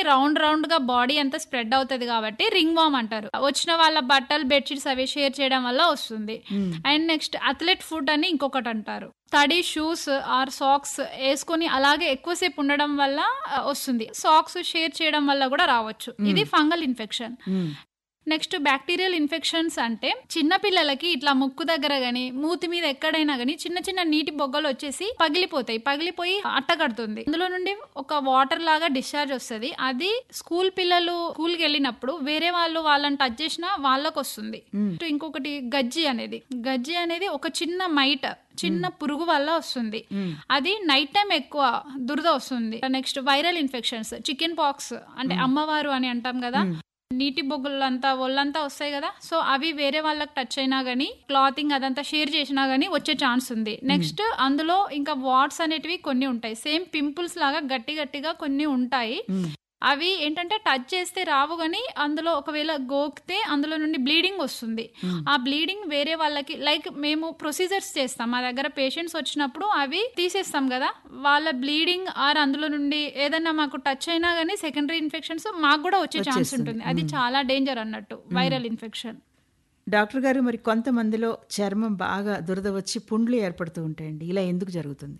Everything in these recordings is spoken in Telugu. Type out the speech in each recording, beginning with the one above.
రౌండ్ రౌండ్ గా బాడీ అంతా స్ప్రెడ్ అవుతుంది కాబట్టి రింగ్ వామ్ అంటారు వచ్చిన వాళ్ళ బట్టలు బెడ్షీట్స్ అవి షేర్ చేయడం వల్ల వస్తుంది అండ్ నెక్స్ట్ అథ్లెట్ ఫుడ్ అని ఇంకొకటి అంటారు తడి షూస్ ఆర్ సాక్స్ వేసుకొని అలాగే ఎక్కువసేపు ఉండడం వల్ల ఆ, వస్తుంది సాక్స్ షేర్ చేయడం వల్ల కూడా రావచ్చు ఇది fungal infection next bacterial infections అంటే చిన్న పిల్లలకి ఇట్లా ముక్కు దగ్గర గాని మూతి మీద ఎక్కడైనా గానీ చిన్న చిన్న నీటి బొగ్గలు వచ్చేసి పగిలిపోతాయి పగిలిపోయి అట్టగడుతుంది అందులో నుండి ఒక వాటర్ లాగా డిశ్చార్జ్ వస్తుంది అది స్కూల్ పిల్లలు స్కూల్కి వెళ్ళినప్పుడు వేరే వాళ్ళు వాళ్ళని టచ్ చేసినా వాళ్ళకి వస్తుంది ఇంకొకటి గజ్జి అనేది గజ్జి అనేది ఒక చిన్న మైట్ చిన్న పురుగు వల్ల వస్తుంది అది నైట్ టైం ఎక్కువ దురద వస్తుంది next viral infections chicken pox అంటే అమ్మవారు అని అంటాం కదా నీటి బొగ్గులంతా ఒళ్ళంతా వస్తాయి కదా సో అవి వేరే వాళ్ళకి టచ్ అయినా గానీ క్లాతింగ్ అదంతా షేర్ చేసినా గానీ వచ్చే ఛాన్స్ ఉంది నెక్స్ట్ అందులో ఇంకా వాట్స్ అనేటివి కొన్ని ఉంటాయి సేమ్ పింపుల్స్ లాగా గట్టి గట్టిగా కొన్ని ఉంటాయి అవి ఏంటంటే టచ్ చేస్తే రావు కానీ అందులో ఒకవేళ గోకితే అందులో నుండి బ్లీడింగ్ వస్తుంది ఆ బ్లీడింగ్ వేరే వాళ్ళకి లైక్ మేము ప్రొసీజర్స్ చేస్తాం మా దగ్గర పేషెంట్స్ వచ్చినప్పుడు అవి తీసేస్తాం కదా వాళ్ళ బ్లీడింగ్ ఆర్ అందులో నుండి ఏదైనా మాకు టచ్ అయినా కానీ సెకండరీ ఇన్ఫెక్షన్స్ మాకు కూడా వచ్చే ఛాన్స్ ఉంటుంది అది చాలా డేంజర్ అన్నట్టు వైరల్ ఇన్ఫెక్షన్ డాక్టర్ గారు మరి కొంతమందిలో చర్మం బాగా దురద వచ్చి పుండ్లు ఏర్పడుతూ ఉంటాయండి ఇలా ఎందుకు జరుగుతుంది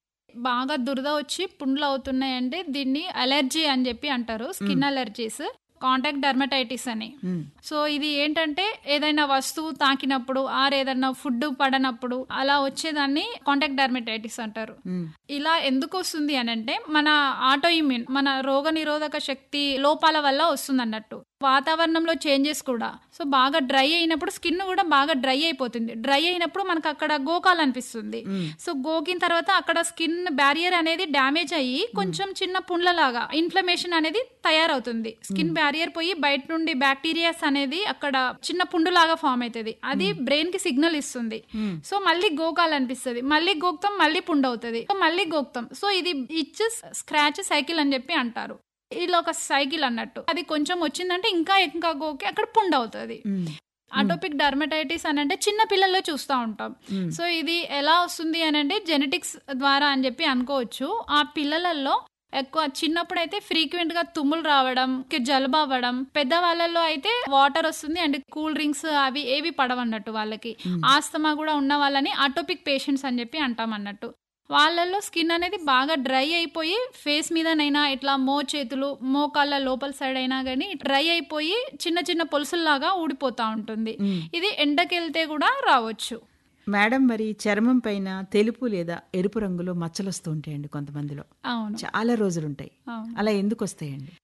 బాగా దురద వచ్చి పుండ్లు అవుతున్నాయంటే దీన్ని అలర్జీ అని చెప్పి అంటారు స్కిన్ అలర్జీస్ కాంటాక్ట్ డర్మటైటిస్ అని సో ఇది ఏంటంటే ఏదైనా వస్తువు తాకినప్పుడు ఆర్ ఏదైనా ఫుడ్ పడనప్పుడు అలా వచ్చేదాన్ని కాంటాక్ట్ డర్మటైటిస్ అంటారు ఇలా ఎందుకు వస్తుంది అని అంటే మన ఆటో ఇమ్యూన్ మన రోగ నిరోధక శక్తి లోపాల వల్ల వస్తుంది అన్నట్టు వాతావరణంలో చేంజెస్ కూడా సో బాగా డ్రై అయినప్పుడు స్కిన్ కూడా బాగా డ్రై అయిపోతుంది డ్రై అయినప్పుడు మనకు అక్కడ గోకాలనిపిస్తుంది సో గోకిన తర్వాత అక్కడ స్కిన్ బ్యారియర్ అనేది డ్యామేజ్ అయ్యి కొంచెం చిన్న పుండ్లలాగా ఇన్ఫ్లమేషన్ అనేది తయారవుతుంది స్కిన్ బ్యారియర్ పోయి బయట నుండి బ్యాక్టీరియాస్ అనేది అక్కడ చిన్న పుండులాగా ఫామ్ అవుతుంది అది బ్రెయిన్ కి సిగ్నల్ ఇస్తుంది సో మళ్ళీ గోకాలనిపిస్తుంది మళ్ళీ గోక్తాం మళ్ళీ పుండు అవుతుంది సో మళ్ళీ గోక్తాం సో ఇది ఇచ్చెస్ స్క్రాచ్ సైకిల్ అని చెప్పి అంటారు ఇలా ఒక సైకిల్ అన్నట్టు అది కొంచెం వచ్చిందంటే ఇంకా ఇంకా గోకి అక్కడ పుండు అవుతుంది అటోపిక్ డర్మటైటిస్ అని అంటే చిన్న పిల్లల్లో చూస్తూ ఉంటాం సో ఇది ఎలా వస్తుంది అని అంటే జెనెటిక్స్ ద్వారా అని చెప్పి అనుకోవచ్చు ఆ పిల్లలలో ఎక్కువ చిన్నప్పుడు అయితే ఫ్రీక్వెంట్ గా తుమ్ములు రావడం కి జలుబు అవ్వడం పెద్ద వాళ్ళలో అయితే వాటర్ వస్తుంది అండ్ కూల్ డ్రింక్స్ అవి ఏవి పడవన్నట్టు వాళ్ళకి ఆస్తమా కూడా ఉన్న వాళ్ళని అటోపిక్ పేషెంట్స్ అని చెప్పి అంటాం అన్నట్టు వాళ్ళల్లో స్కిన్ అనేది బాగా డ్రై అయిపోయి ఫేస్ మీదనైనా ఇట్లా మో చేతులు మోకాళ్ళ లోపల సైడ్ అయినా కానీ డ్రై అయిపోయి చిన్న చిన్న పొలుసుల్లాగా ఊడిపోతా ఉంటుంది ఇది ఎండకెళ్తే కూడా రావచ్చు మేడం మరి చర్మం పైన తెలుపు లేదా ఎరుపు రంగులో మచ్చలు వస్తూ ఉంటాయండి కొంతమందిలో అవును చాలా రోజులు ఉంటాయి అవును. అలా ఎందుకు వస్తాయండి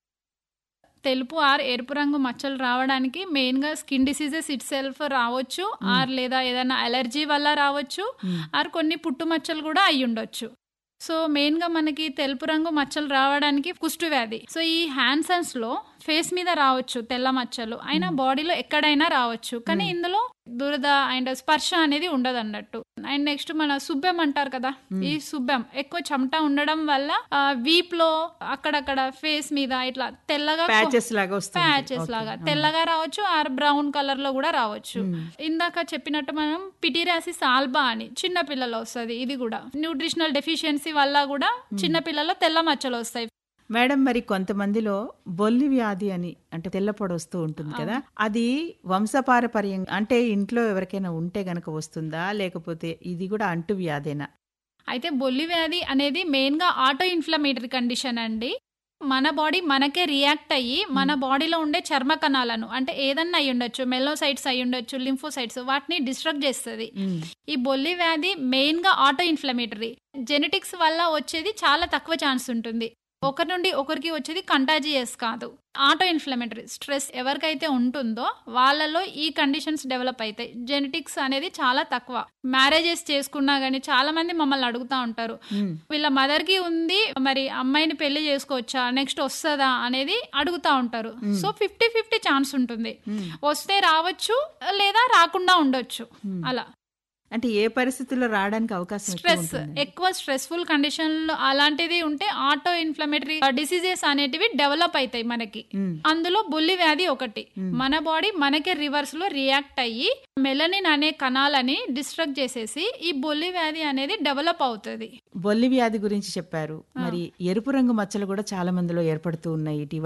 తెలుపు ఆర్ ఎరుపు రంగు మచ్చలు రావడానికి మెయిన్ గా స్కిన్ డిసీజెస్ ఇట్ సెల్ఫ్ రావచ్చు ఆర్ లేదా ఏదైనా అలర్జీ వల్ల రావచ్చు ఆర్ కొన్ని పుట్టు మచ్చలు కూడా అయి ఉండొచ్చు సో మెయిన్ గా మనకి తెలుపు రంగు మచ్చలు రావడానికి కుష్టు వ్యాధి సో ఈ హ్యాండ్సన్స్ లో ఫేస్ మీద రావచ్చు తెల్ల మచ్చలు అయినా బాడీలో ఎక్కడైనా రావచ్చు కానీ ఇందులో దురద అండ్ స్పర్శ అనేది ఉండదు అన్నట్టు అండ్ నెక్స్ట్ మన సుబ్బెం అంటారు కదా ఈ సుబ్బెం ఎక్కువ చెమట ఉండడం వల్ల వీప్ లో అక్కడక్కడ ఫేస్ మీద ఇట్లా తెల్లగా ప్యాచెస్ లాగా వస్తుంది ప్యాచెస్ లాగా తెల్లగా రావచ్చు ఆర్ బ్రౌన్ కలర్ లో కూడా రావచ్చు ఇందాక చెప్పినట్టు మనం పిటిరాసిస్ ఆల్బా అని చిన్న పిల్లలు వస్తుంది ఇది కూడా న్యూట్రిషనల్ డెఫిషియన్సీ వల్ల కూడా చిన్న పిల్లల్లో తెల్ల మచ్చలు వస్తాయి మేడం మరి కొంతమందిలో బొల్లి వ్యాధి అని అంటే తెల్లపొడ వస్తూ ఉంటుంది కదా అది వంశపారపర్యం అంటే ఇంట్లో ఎవరికైనా ఉంటే గనక వస్తుందా లేకపోతే ఇది కూడా అంటు వ్యాధేనా అయితే బొల్లి వ్యాధి అనేది మెయిన్ గా ఆటో ఇన్ఫ్లమేటరీ కండిషన్ అండి మన బాడీ మనకే రియాక్ట్ అయ్యి మన బాడీలో ఉండే చర్మ కణాలను అంటే ఏదన్నా అయి ఉండొచ్చు మెలోసైట్స్ అయి ఉండొచ్చు లింఫోసైట్స్ వాటిని డిస్ట్రక్ట్ చేస్తుంది ఈ బొల్లి వ్యాధి మెయిన్ గా ఆటో ఇన్ఫ్లమేటరీ జెనెటిక్స్ వల్ల వచ్చేది చాలా తక్కువ ఛాన్స్ ఉంటుంది ఒకరి నుండి ఒకరికి వచ్చేది కంటాజియస్ కాదు ఆటో ఇన్ఫ్లమేటరీ స్ట్రెస్ ఎవరికైతే ఉంటుందో వాళ్ళలో ఈ కండిషన్స్ డెవలప్ అవుతాయి జెనెటిక్స్ అనేది చాలా తక్కువ మ్యారేజెస్ చేసుకున్నా గానీ చాలా మంది మమ్మల్ని అడుగుతా ఉంటారు వీళ్ళ మదర్ కి ఉంది మరి అమ్మాయిని పెళ్లి చేసుకోవచ్చా నెక్స్ట్ వస్తుందా అనేది అడుగుతా ఉంటారు సో ఫిఫ్టీ ఫిఫ్టీ ఛాన్స్ ఉంటుంది వస్తే రావచ్చు లేదా రాకుండా ఉండొచ్చు అలా అంటే ఏ పరిస్థితుల్లో రావడానికి అవకాశం ఎక్కువ స్ట్రెస్ ఉంటుంది? ఎక్కువ స్ట్రెస్ఫుల్ కండిషన్ అలాంటిది ఉంటే ఆటో ఇన్ఫ్లమేటరీ డిసీజెస్ అనేటివి డెవలప్ అవుతాయి మనకి అందులో బుల్లి వ్యాధి ఒకటి మన బాడీ మనకే రివర్స్ లో రియాక్ట్ అయ్యి మెలనిన్ అనే కణాలని డిస్ట్రక్ట్ చేసేసి ఈ బొల్లి వ్యాధి అనేది డెవలప్ అవుతుంది బొల్లి వ్యాధి గురించి చెప్పారు మరి ఎరుపు రంగు మచ్చలు కూడా చాలా మందిలో ఏర్పడుతూ ఉన్నాయి ఇటీవల